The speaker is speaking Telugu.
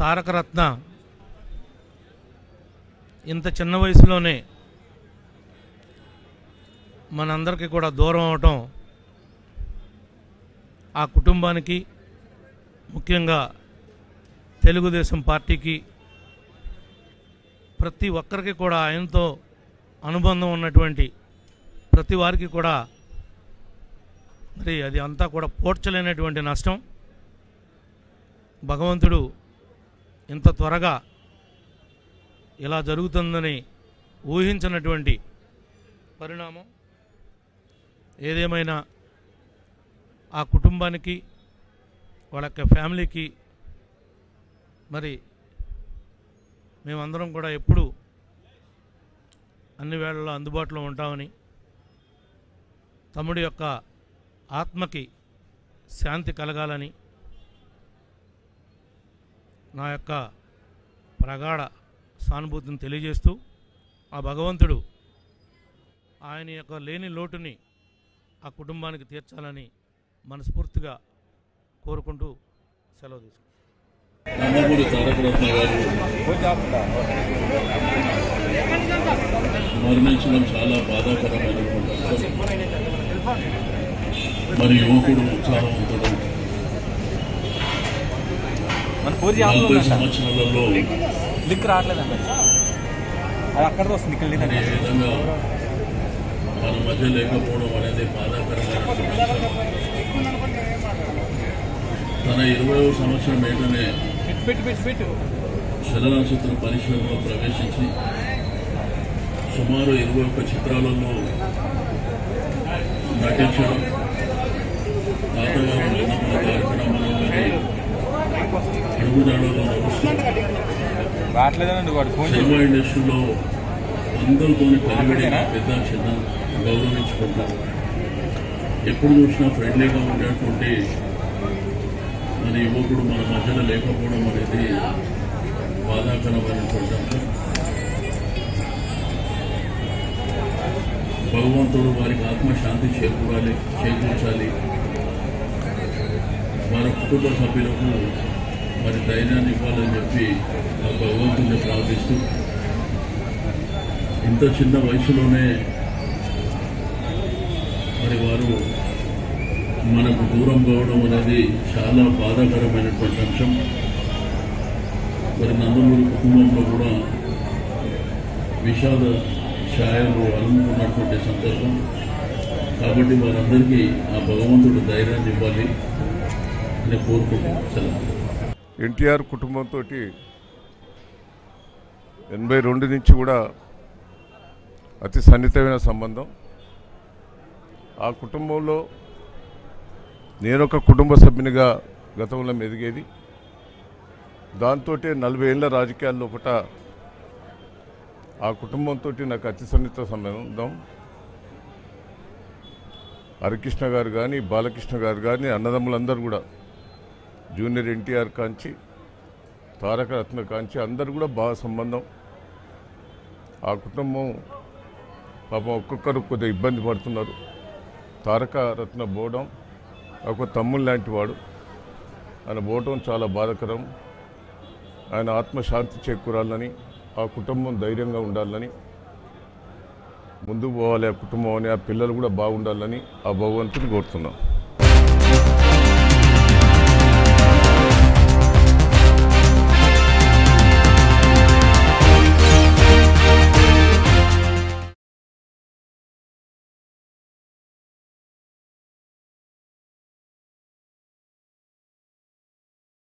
తారకరత్న ఇంత చిన్న వయసులోనే మనందరికీ కూడా దూరం అవటం ఆ కుటుంబానికి ముఖ్యంగా తెలుగుదేశం పార్టీకి ప్రతి ఒక్కరికి కూడా ఆయనతో అనుబంధం ఉన్నటువంటి ప్రతి వారికి కూడా మరి అది అంతా కూడా పోడ్చలేనటువంటి నష్టం భగవంతుడు ఇంత త్వరగా ఇలా జరుగుతుందని ఊహించినటువంటి పరిణామం ఏదేమైనా ఆ కుటుంబానికి వాళ్ళ యొక్క ఫ్యామిలీకి మరి మేమందరం కూడా ఎప్పుడు అన్ని వేళల్లో అందుబాటులో ఉంటామని తమ్ముడి యొక్క ఆత్మకి శాంతి కలగాలని నా యొక్క ప్రగాఢ సానుభూతిని తెలియజేస్తూ ఆ భగవంతుడు ఆయన యొక్క లేని లోటుని ఆ కుటుంబానికి తీర్చాలని మనస్ఫూర్తిగా కోరుకుంటూ సెలవు తీసుకుంటాను నందమూరి తారక రత్న గారు మరణించడం చాలా బాధాకరమైనటువంటి అంశం. మరి యువకుడు ఉత్సాహవంతుడు మన ఫోర్ జీ నలభై ఆఫ్లో సంవత్సరాలలో లింక్ రావట్లేదండి అది అక్కడ వస్తుంది ఇక్కడ మరి లేదండి ఏ విధంగా మన మధ్య లేకపోవడం అనేది బాధాకరమైనటువంటి అంశం. తన ఇరవై సంవత్సరం ఏంటనే పెట్టు పెట్టు పెట్టు చలనచిత్ర పరిశ్రమలో ప్రవేశించి సుమారు ఇరవై ఒక్క చిత్రాలలో నటించడం తాతగారు నందమూరి కార్యక్రమాలు కానీ అడుగుజాడలో నడుస్తూ రావట్లేదండి వాడు ఫోన్ చేసి సినిమా ఇండస్ట్రీలో అందరితోని కలివిడిగా పెద్ద చిన్న గౌరవించుకుంటారు ఎప్పుడు చూసినా ఫ్రెండ్లీగా ఉండేటువంటి మన యువకుడు మన మధ్యలో లేకపోవడం అనేది బాధాకరమైనటువంటి అంశం భగవంతుడు వారికి ఆత్మశాంతి చేకూరాలి చేకూర్చాలి వారి కుటుంబ సభ్యులకు మరి ధైర్యాన్ని ఇవ్వాలని చెప్పి ఆ భగవంతుడిని ప్రార్థిస్తూ ఇంత చిన్న వయసులోనే మరి వారు మనకు దూరం కావడం అనేది చాలా బాధాకరమైనటువంటి అంశం మరి నందమూరి కుటుంబంలో కూడా విషాద ఛాయలు అలుముకున్నటువంటి సందర్భం కాబట్టి వారందరికీ ఆ భగవంతుడు ధైర్యాన్ని ఇవ్వాలి అని కోరుకుంటున్నాం సెలవు ఎన్టీఆర్ కుటుంబంతో ఎనభై రెండు నుంచి కూడా అతి సన్నిహితమైన సంబంధం ఆ కుటుంబంలో నేనొక కుటుంబ సభ్యునిగా గతంలో మెదిగేది దాంతో నలభై ఏళ్ళ రాజకీయాల్లో ఒకట ఆ కుటుంబంతో నాకు అతి సన్నిహిత సంబంధం హరికృష్ణ గారు కానీ బాలకృష్ణ గారు కానీ అన్నదమ్ములందరూ కూడా జూనియర్ ఎన్టీఆర్ కాంచి తారక రత్న కాంచి అందరు కూడా బాగా సంబంధం ఆ కుటుంబం పాపం ఒక్కొక్కరు కొద్దిగా ఇబ్బంది పడుతున్నారు తారక రత్న పోవడం ఒక తమ్ముడు లాంటి వాడు ఆయన పోవటం చాలా బాధాకరం ఆయన ఆత్మశాంతి చేకూరాలని ఆ కుటుంబం ధైర్యంగా ఉండాలని ముందుకు పోవాలి ఆ కుటుంబం అని ఆ పిల్లలు కూడా బాగుండాలని ఆ భగవంతుని కోరుతున్నాం